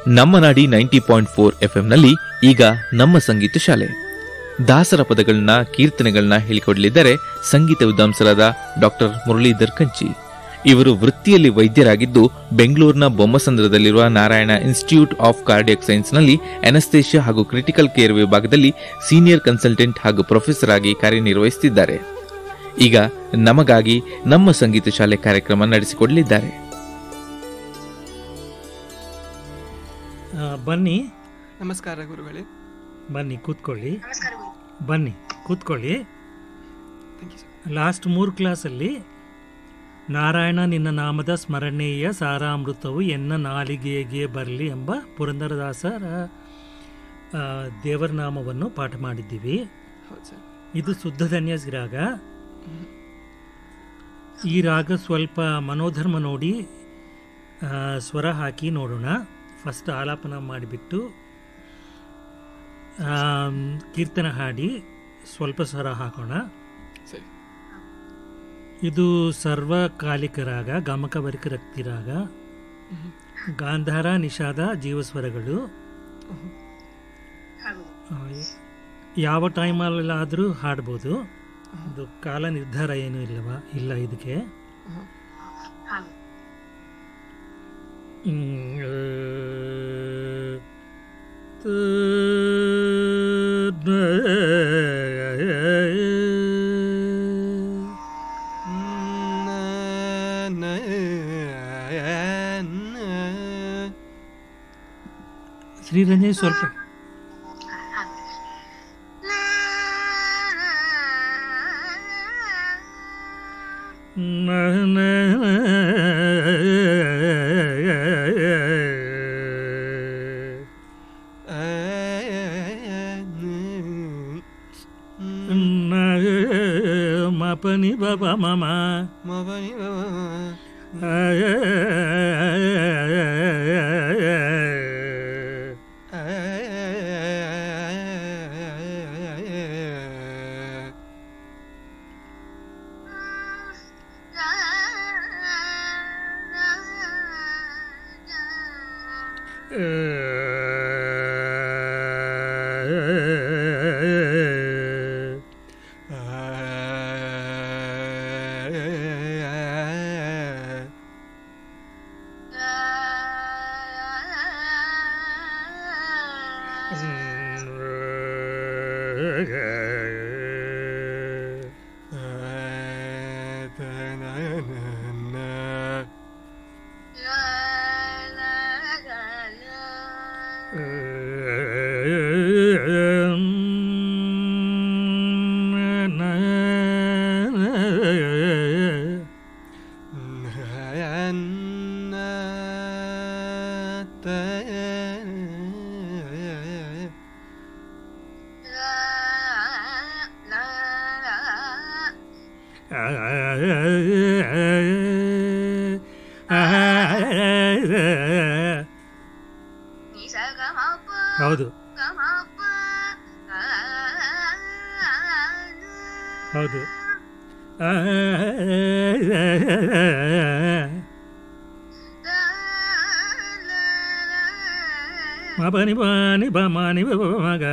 ನಮ್ಮ ನಾಡಿ ninety point four ಎಫ್ಎಂನಲ್ಲಿ ಈಗ ನಮ್ಮ ಸಂಗೀತ ಶಾಲೆ ದಾಸರ ಪದಗಳನ್ನ ಕೀರ್ತನೆಗಳನ್ನ ಹೇಳಿಕೊಡಲಿದ್ದಾರೆ ಸಂಗೀತ ವಿದ್ವಾಂಸರಾದ ಡಾಕ್ಟರ್ ಮುರಳೀಧರ್ ಕಂಚಿ ಇವರು ವೃತ್ತಿಯಲ್ಲಿ ವೈದ್ಯರಾಗಿದ್ದು ಬೆಂಗಳೂರಿನ ಬೊಮ್ಮಸಂದ್ರದಲ್ಲಿರುವ ನಾರಾಯಣ ಇನ್ಸ್ಟಿಟ್ಯೂಟ್ ಆಫ್ ಕಾರ್ಡಿಯಕ್ ಸೈನ್ಸ್ನಲ್ಲಿ ಅನಸ್ತೇಷಿಯಾ ಹಾಗೂ ಕ್ರಿಟಿಕಲ್ ಕೇರ್ ವಿಭಾಗದಲ್ಲಿ ಸೀನಿಯರ್ ಕನ್ಸಲ್ಟೆಂಟ್ ಹಾಗೂ ಪ್ರೊಫೆಸರ್ ಆಗಿ ಕಾರ್ಯನಿರ್ವಹಿಸುತ್ತಿದ್ದಾರೆ ಈಗ ನಮಗಾಗಿ ನಮ್ಮ ಸಂಗೀತ ಶಾಲೆ ಕಾರ್ಯಕ್ರಮ ನಡೆಸಿಕೊಡಲಿದ್ದಾರೆ ಆ, ಬನ್ನಿ ನಮಸ್ಕಾರ ಗುರುಗಳೇ ಬನ್ನಿ ಕೂತ್ಕೊಳ್ಳಿ ನಮಸ್ಕಾರ ಗುರು ಬನ್ನಿ ಕೂತ್ಕೊಳ್ಳಿ ಥ್ಯಾಂಕ್ ಯು ಸರ್ ಲಾಸ್ಟ್ ಮೂರು ಕ್ಲಾಸಲ್ಲಿ ನಾರಾಯಣ ನಿನ್ನ ನಾಮದ ಸ್ಮರಣೀಯ ಸಾರಾಮೃತವು ಎನ್ನ ನಾಲಿಗೆಗೆ ಬರಲಿ ಎಂಬ ಪುರಂದರದಾಸರ ಆ, ದೇವರ ನಾಮವನ್ನು ಪಾಠ ಮಾಡಿದ್ದೀವಿ ಹೌದು ಸರ್ ಇದು ಶುದ್ಧ ಧನ್ಯ ರಾಗ ಈ ರಾಗ ಸ್ವಲ್ಪ ಮನೋಧರ್ಮ ನೋಡಿ ಆ, ಸ್ವರ ಹಾಕಿ ನೋಡೋಣ ಫಸ್ಟ್ ಆಲಾಪನ ಮಾಡಿಬಿಟ್ಟು ಆಮ್, ಕೀರ್ತನ ಹಾಡಿ ಸ್ವಲ್ಪ ಸ್ವರ ಹಾಕೋಣ ಸರಿ ಇದು ಸರ್ವಕಾಲಿಕ ರಾಗ ಗಮಕವರಿಕ ರಕ್ತಿ ರಾಗ ಗಾಂಧಾರ ನಿಷಾದ ಜೀವಸ್ವರಗಳು ಹಾಗೂ ಆ, ಯಾವ ಟೈಮಲ್ಲಾದರೂ ಹಾಡ್ಬೋದು ಇದು ಕಾಲ ನಿರ್ಧಾರ ಏನೂ ಇಲ್ಲವಾ ಇಲ್ಲ ಇದಕ್ಕೆ ಹಾಗೂ ಹ್ಮ್, ಆ, ತ, ನ, ಶ್ರೀರಂಜನಿ ಸ್ವಲ್ಪ ಹಾಗೂ ನ, ನ, ನ, ಮ ಪ ನಿ ಬ ಪ ಮ ಮ ಹೌದು ಹೌದು ಮ ಪ ನಿ ಪ ನಿ ಪ ಮ ನಿ ಪ ಪ ಮ ಗ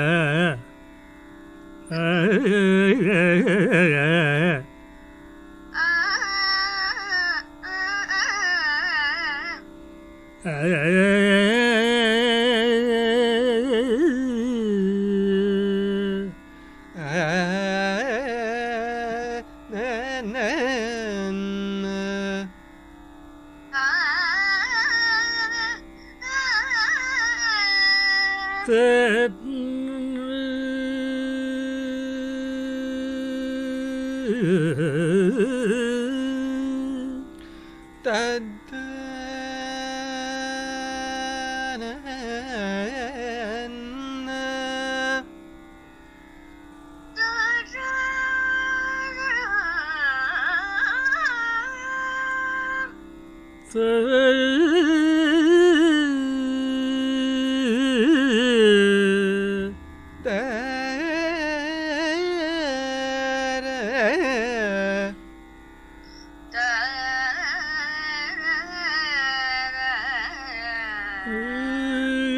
Da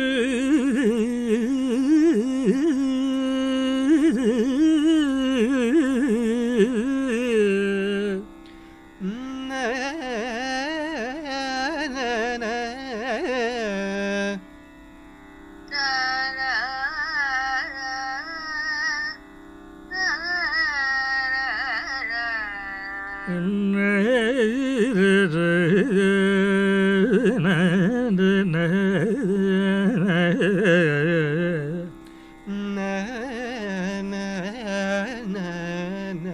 ನ ನ ನ ನ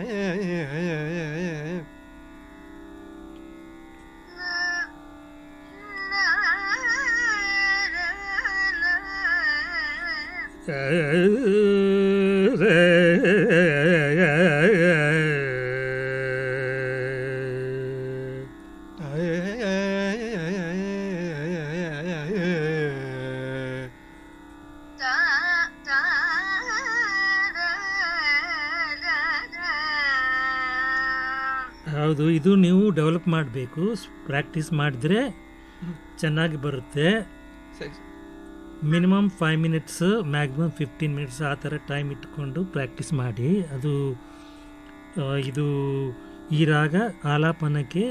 ಹೌದು ಇದು ನೀವು ಡೆವಲಪ್ ಮಾಡಬೇಕು ಪ್ರಾಕ್ಟೀಸ್ ಮಾಡಿದ್ರೆ ಚೆನ್ನಾಗಿ ಬರುತ್ತೆ ಸರಿ minimum five minutes maximum fifteen minutes ಆ ಥರ ಟೈಮ್ ಇಟ್ಕೊಂಡು ಪ್ರಾಕ್ಟೀಸ್ ಮಾಡಿ ಅದು ಆ, ಇದು ಈ ರಾಗ ಆಲಾಪನಕ್ಕೆ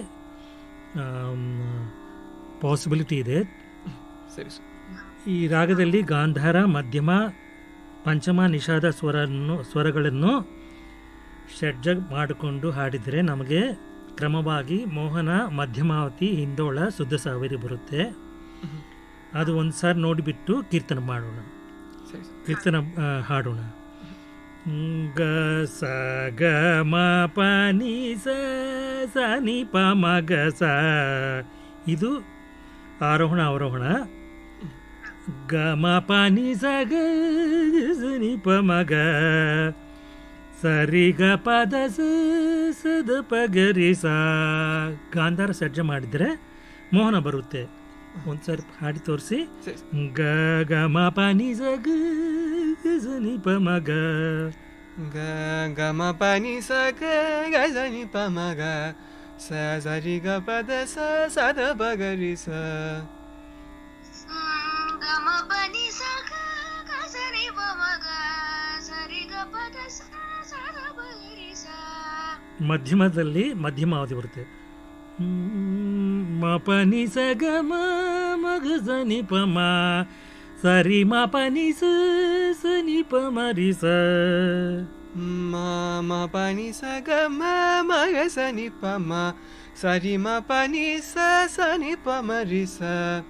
ಪಾಸಿಬಿಲಿಟಿ ಇದೆ ಸರಿ ಸರ್ ಈ ರಾಗದಲ್ಲಿ ಗಾಂಧಾರ ಮಧ್ಯಮ ಪಂಚಮ ನಿಷಾದ ಸ್ವರನ್ನು ಸ್ವರಗಳನ್ನು ಷಡ್ಜ ಮಾಡಿಕೊಂಡು ಹಾಡಿದರೆ ನಮಗೆ ಕ್ರಮವಾಗಿ ಮೋಹನ ಮಧ್ಯಮಾವತಿ ಹಿಂದೋಳ ಶುದ್ಧ ಸಾವೇರಿ ಬರುತ್ತೆ ಅದು ಒಂದು ಸಾರಿ ನೋಡಿಬಿಟ್ಟು ಕೀರ್ತನ ಮಾಡೋಣ ಸರಿ ಸರ್ ಕೀರ್ತನ ಆ, ಹಾಡೋಣ ಗ ಸ ಗ ಮ ಪ ನಿ ಸ ಸ ನಿ ಪ ಮ ಗ ಸ ಇದು ಆರೋಹಣ ಅವರೋಹಣ ಗ ಮ ಪ ನಿ ಸ ಗ ಸ ನಿ ಪ ಮ ಗ ಸರಿ ಗ ಪದ ಸ ಸ ದ ಪ ಗ ರಿ ಸ ಗಾಂಧಾರ ಸಜ್ಜ ಮಾಡಿದರೆ ಮೋಹನ ಬರುತ್ತೆ ಒಂದ್ಸರಿ ಹಾಡಿ ತೋರಿಸಿ ಸರಿ ಗ ಗ ಮ ಪ ನಿ ಸ ಗ ಗ ಸ ನಿ ಪ ಮ ಗ ಗ ಗ ಮ ಪ ನಿ ಸ ಗ ಗ ಸ ನಿ ಪ ಮ ಗ ಸ ಸ ರಿ ಗ ಪ ದ ಸ ಸ ದ ಪ ಗ ರಿ ಸ ಮಧ್ಯಮದಲ್ಲಿ ಮಧ್ಯಮಾವಧಿ ಬರುತ್ತೆ ಹ್ಮ್, ಮ ಪ ನಿ ಸ ಗ ಮ ಮ ಗ ಸ ನಿ ಪ ಮ ಸರಿ ಮ ಪ ನಿ ಸ ಸ ನಿ ಪ ಮ ರಿ ಸ ಮ ಮ ಪ ನಿ ಸ ಗ ಮ ಮ ಗ ಸ ನಿ ಪ ಮ ಸ ರಿ ಮ ಪ ನಿ ಸ ಸ ನಿ ಪ ಮ ರಿ ಸ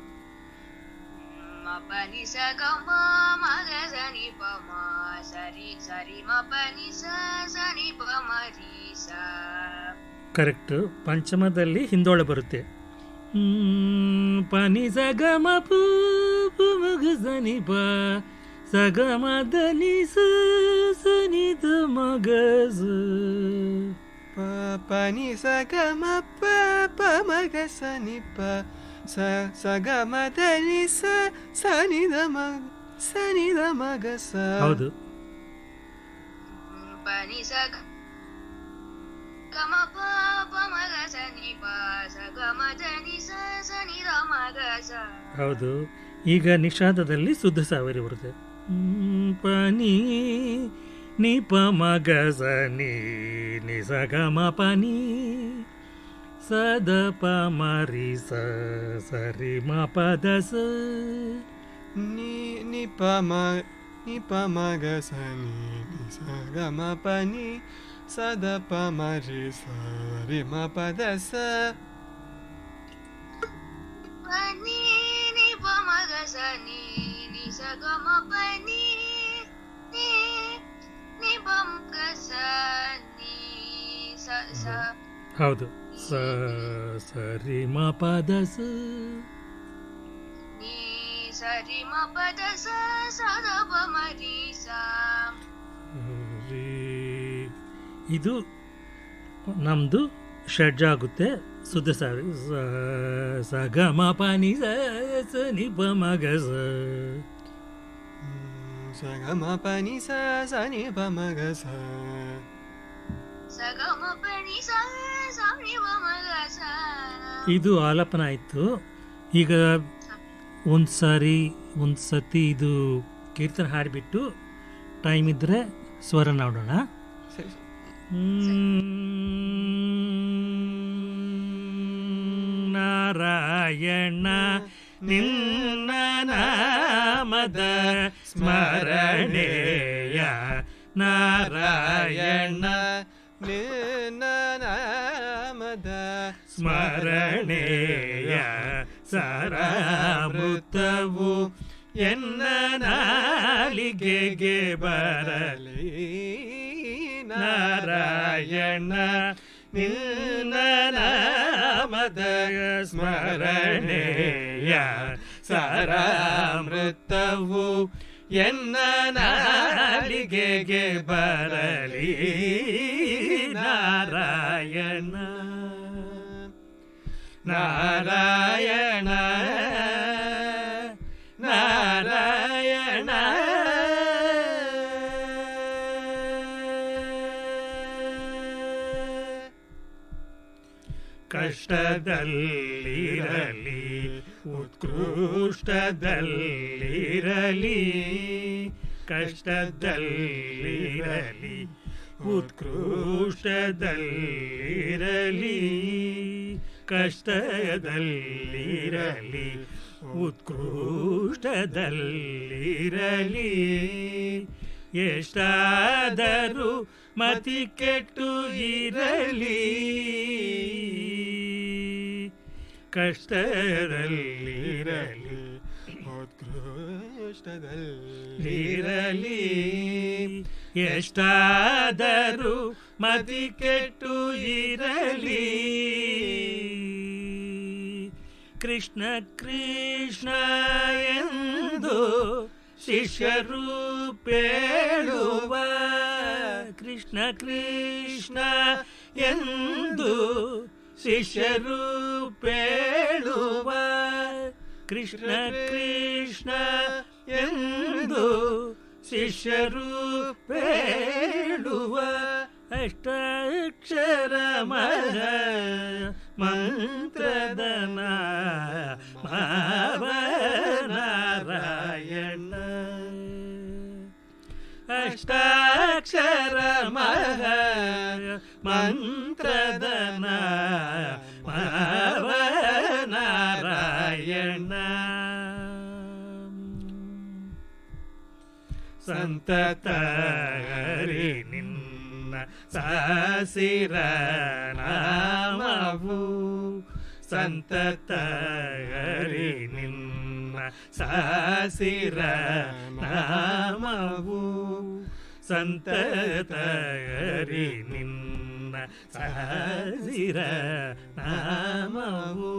ಮಪನಿ ಸ ಗ ಮ ಮ ಗ ಸ ನಿ ಪ ಮ ಸರಿ ಸರಿ ಮಪನಿ ಸ ಸ ನಿ ಪ ಮ ರಿ ಸ ಕರೆಕ್ಟ್ ಪಂಚಮದಲ್ಲಿ ಹಿಂದೋಳ ಬರುತ್ತೆ ಹ್ಮ್, ಪ ನಿ ಸ ಗ ಮ ಪ ಪ ಮ ಗ ಸ ನಿ ಪ ಸ ಗ ಮ ದ ನಿ ಸ ಸ ನಿ ದ ಮ ಗ ಸ ಪ ಪ ನಿ ಸ ಗ ಮ ಪ ಪ ಮ ಗ ಸ ನಿ ಪ ಸ ಸ ಗ ಮ ದ ನಿ ಸ ಸ ನಿ ದ ಮ ಸ ನಿ ದ ಮ ಗ ಸ ಹೌದು ಪನಿ ಸ ಗ ಗ ಮ ಪ ಪ ಮ ಗ ಸ ನಿ ಪ ಸ ಗ ಮ ದ ನಿ ಸ ಸ ನಿ ದ ಮ ಗ ಸ ಹೌದು ಈಗ ನಿಷಾದದಲ್ಲಿ ಶುದ್ಧ ಸಾವರಿ ಬರುತ್ತೆ ಹ್ಮ್, ಪ ನಿ ನಿ ಪ ಮ ಗ ಸ ನಿ ನಿ ಸ ಗ ಮ ಪ ನಿ ಸ ದ ಪ ಮ ರಿ ಸ ಸ ರಿ ಮ ಪ ದ ಸ ni ni pa ma ni pa ma ga sa ni ni sa ga ma pa ni sa da pa ma ri sa ri ma pa da sa ಪನಿ ನಿ ಪ ಮ ಗ ಸ ನಿ ನಿ ಸ ಗ ಮ ಪ ನಿ ನಿ ನಿ ಪ ಮ ಗ ಸ ನಿ ಸ ಸ ಹೌದು ಸ ಸ ರಿ ಮ ಪ ದ ಸ ನಿ ಸ ರಿ ಮ ಪ ದ ಸ ಸ ದ ಪ ಮ ರಿ ಸ ರಿ ಇದು ನಮ್ಮದು ಷಡ್ಜ ಆಗುತ್ತೆ ಶುದ್ಧ ಸಾರಿ ಸ ಸ ಗ ಮ ಪ ನಿ ಸ ಸ ನಿ ಪ ಮ ಗ ಸ Mm, sa ga ma pa ni sa sa ni pa ma ga sa ಸ ಗ ಮ ಪ ನಿ ಸ ಸ ನಿ ಪ ಮ ಗ ಸ ಇದು ಆಲಾಪನ ಆಯಿತು ಈಗ ಒಂದು ಸಾರಿ ಒಂದು ಸತಿ ಇದು ಕೀರ್ತನೆ ಹಾಡಿಬಿಟ್ಟು ಟೈಮ್ ಇದ್ದರೆ ಸ್ವರ ನೋಡೋಣ ಸರಿ ಸರ್ ನಾರಾಯಣ ನಿನ್ನ ನಾಮದ ಸ್ಮರಣೆಯ ನಾರಾಯಣ ನಿನ್ನ ನಾಮದ ಸ್ಮರಣೆಯ ಸಾರಾಮೃತವು ಎನ್ನ ನಾಲಿಗೆಗೆ ಬರಲಿ ನಾರಾಯಣ ನಿನ್ನ ನಾಮದ ಸ್ಮರಣೆಯ ಸಾರಾಮೃತವು ಎನ್ನ ನಾಲಿಗೆಗೆ ಬರಲಿ ನಾರಾಯಣ ನಾರಾಯಣ ನಾರಾಯಣ ಕಷ್ಟದಲ್ಲಿರಲಿ ಉತ್ಕೃಷ್ಟದಲ್ಲಿರಲಿ ಕಷ್ಟದಲ್ಲಿರಲಿ ಉತ್ಕೃಷ್ಟದಲ್ಲಿರಲಿ ಕಷ್ಟದಲ್ಲಿರಲಿ ಉತ್ಕೃಷ್ಟದಲ್ಲಿರಲಿ ಎಷ್ಟಾದರೂ ಮತಿ ಕೆಟ್ಟು ಇರಲಿ ಕಷ್ಟದಲ್ಲಿರಲಿ ಉತ್ಕೃಷ್ಟದಲ್ಲಿ ಇರಲಿ ಎಷ್ಟಾದರೂ ಮತಿ ಕೆಟ್ಟು ಇರಲಿ ಕೃಷ್ಣ ಕೃಷ್ಣ ಎಂದು ಶಿಷ್ಯರು ಪೇಳುವ ಕೃಷ್ಣ ಕೃಷ್ಣ ಎಂದು ಶಿಷ್ಯರು ಪೇಳುವ ಕೃಷ್ಣ ಕೃಷ್ಣ ಎಂದು ಶಿಷ್ಯರು ಪೇಳುವ ಅಷ್ಟಾಕ್ಷರ ಮರ ಮಂತ್ರದನ ನಾರಾಯಣ ಅಷ್ಟಾಕ್ಷರ ಮಹ ಮಂತ್ರದನ ನಾರಾಯಣ ಸಂತತ ಹರಿ ನಿನ್ನ ಸಾಸಿರ ನಾಮವು ಸಂತತ ಹರಿ ನಿನ್ನ ಸಾಸಿರ ನಾಮವು ಸಂತತ ಹರಿ ನಿನ್ನ ಸಾಸಿರ ನಾಮವು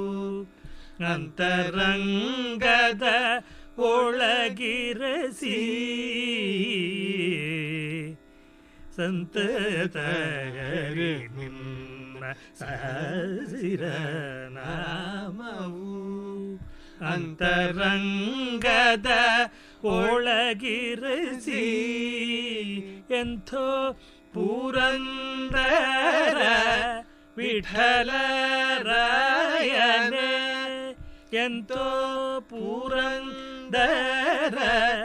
ಅಂತರಂಗದ ಒಳಗಿರಸಿ ಸಂತತರಿ ನಿನ್ನ ಸಹಸಿರ ನಾಮವು ಅಂತರಂಗದ ಒಳಗಿರಸಿ ಎಂಥೋ ಪೂರಂದರ ವಿಠಲರಾಯನೇ ಎಂತೋ ಪೂರಂದರ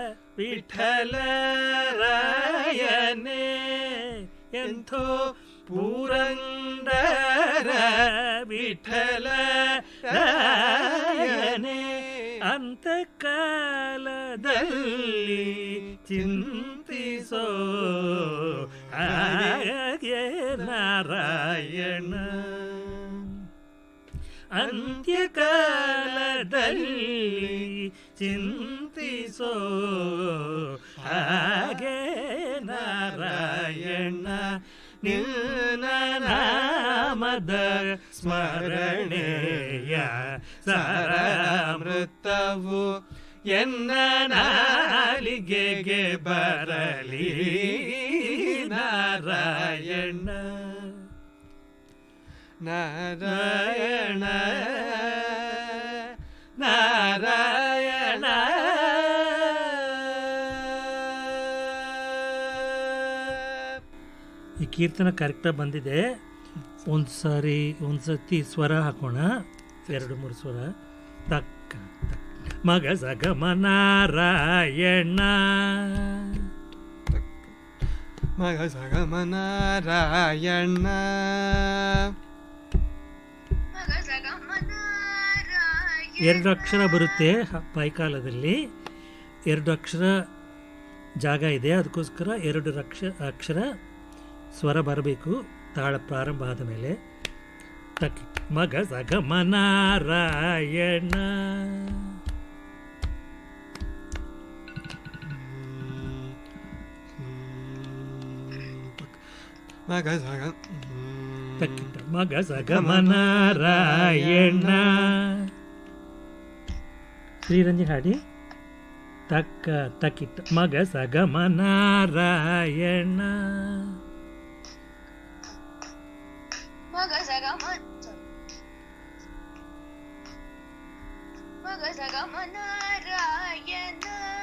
ವಿಠಲರಾಯನೇ ಎಂಥೋ ಪೂರಂದರ ವಿಠಲರಾಯನೇ ಅಂತಕಾಲದಲ್ಲಿ ಚಿಂತಿಸೋ ಹಾಗೆ ನಾರಾಯಣ ಅಂತ್ಯಕಾಲದಲ್ಲಿ ಚಿಂತಿಸೋ ಹಾಗೆ ನಾರಾಯಣ ನಿನ್ನ ನಾಮದ ಸ್ಮರಣೆಯ ಸಾರಾಮೃತವು ಎನ್ನ ನಾಲಿಗೆಗೆ ಬರಲಿ ನಾರಾಯಣ ನಾರಾಯಣ ನಾರಾಯಣ ಈ ಕೀರ್ತನ ಕರೆಕ್ಟಾಗಿ ಬಂದಿದೆ ಒಂದು ಸಾರಿ ಒಂದು ಸತಿ ಸ್ವರ ಹಾಕೋಣ ಎರಡು ಮೂರು ಸ್ವರ ತಕ್ಕ ತಕ್ಕ. ಮಗ ಸಗಮ ನಾರಾಯಣ ಮಗ ಸಗಮ ನಾರಾಯಣ ಮಗ ಸಗಮ ನಾರಾಯಣ ಎರಡು ಅಕ್ಷರ ಬರುತ್ತೆ ಹ- ಪೈಕಾಲದಲ್ಲಿ ಎರಡು ಅಕ್ಷರ ಜಾಗ ಇದೆ ಅದಕ್ಕೋಸ್ಕರ ಎರಡು ರಕ್ಷ ಅಕ್ಷರ ಸ್ವರ ಬರಬೇಕು ತಾಳ ಪ್ರಾರಂಭ ಆದ ಮೇಲೆ ತಕ್ಕಿ ಮಗ ಸಗಮ ನಾರಾಯಣ ಮಗ ಸಗ ತಕ್ಕಿಟ ಮಗ ಸಗಮ ನಾರಾಯಣ ಶ್ರೀರಂಜನ್ ಹಾಡಿ ತಕ್ಕ ತಕ್ಕಿಟ ಮಗ ಸಗಮ ನಾರಾಯಣ ಮಗ ಸಗಮ ಮಗ ಸಗಮ ನಾರಾಯಣ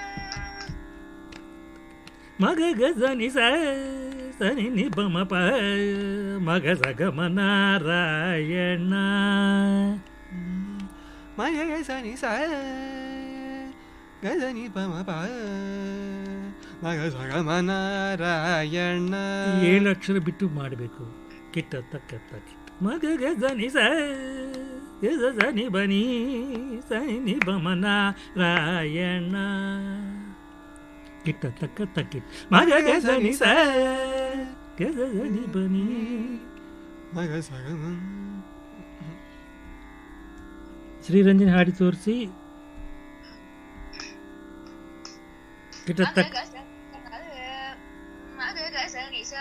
ಮಗ ಗಜನಿ ಸ ಸನಿ ನಿ ಬಮ ಪ ಮಗ ಸಗಮ ನಾರಾಯಣ ಮಗ ಸನಿ ಸ ಗಜನಿ ಪಮ ಪ ಮಗ ಸಗ ನಾರಾಯಣ ಏಳು ಅಕ್ಷರ ಬಿಟ್ಟು ಮಾಡಬೇಕು ಕಿಟ್ಟ ತಕ್ಕ ತಕ್ಕಿಟ್ಟ ಮಗ ಗಜನಿ ಸ ಗಜ ಸನಿ ಬನಿ ಸನಿ ನಿ ಬಮ ನಾರಾಯಣ ಕಿಟ್ಟ ತಕ್ಕ ತಕ್ಕಿಟ್ಟ ಮಗ ಗಜನಿ ಸ ಗಜ ಸನಿ ಬನಿ ಮಗ ಸಗ ಶ್ರೀರಂಜನ್ ಹಾಡಿ ತೋರಿಸಿ ಕಿಟ್ಟ ಮಗ ತಕ್ಕ ಗಸ ಮಗ ಗಸ ನಿ ಸ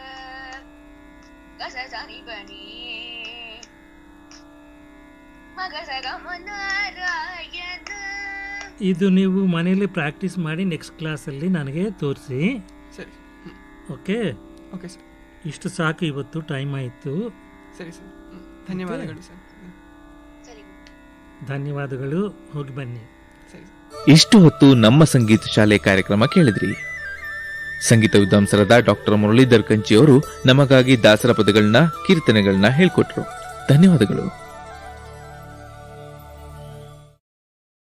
ಗಸ ಸನಿ ಬನಿ ಮಗ ಸಗಮ ನಾರಾಯಣ ಇದು ನೀವು ಮನೆಯಲ್ಲಿ ಪ್ರಾಕ್ಟೀಸ್ ಮಾಡಿ ನೆಕ್ಸ್ಟ್ ಕ್ಲಾಸಲ್ಲಿ ನನಗೆ ತೋರಿಸಿ ಸರಿ ಓಕೆ ಓಕೆ ಸರ್ ಇಷ್ಟು ಸಾಕು ಇವತ್ತು ಟೈಮ್ ಆಯಿತು ಸರಿ ಸರ್ ಹ್ಮ್. ಧನ್ಯವಾದಗಳು ಸರ್ ಹ್ಮ್. ಸರಿ ಧನ್ಯವಾದಗಳು ಹೋಗಿ ಬನ್ನಿ ಸರಿ ಇಷ್ಟು ಹೊತ್ತು ನಮ್ಮ ಸಂಗೀತ ಶಾಲೆ ಕಾರ್ಯಕ್ರಮ ಕೇಳಿದ್ರಿ ಸಂಗೀತ ವಿದ್ವಾಂಸರಾದ ಡಾಕ್ಟರ್ ಮುರಳೀಧರ್ ಕಂಚಿ ಅವರು ನಮಗಾಗಿ ದಾಸರ ಪದಗಳನ್ನ ಕೀರ್ತನೆಗಳನ್ನ ಹೇಳ್ಕೊಟ್ರು ಧನ್ಯವಾದಗಳು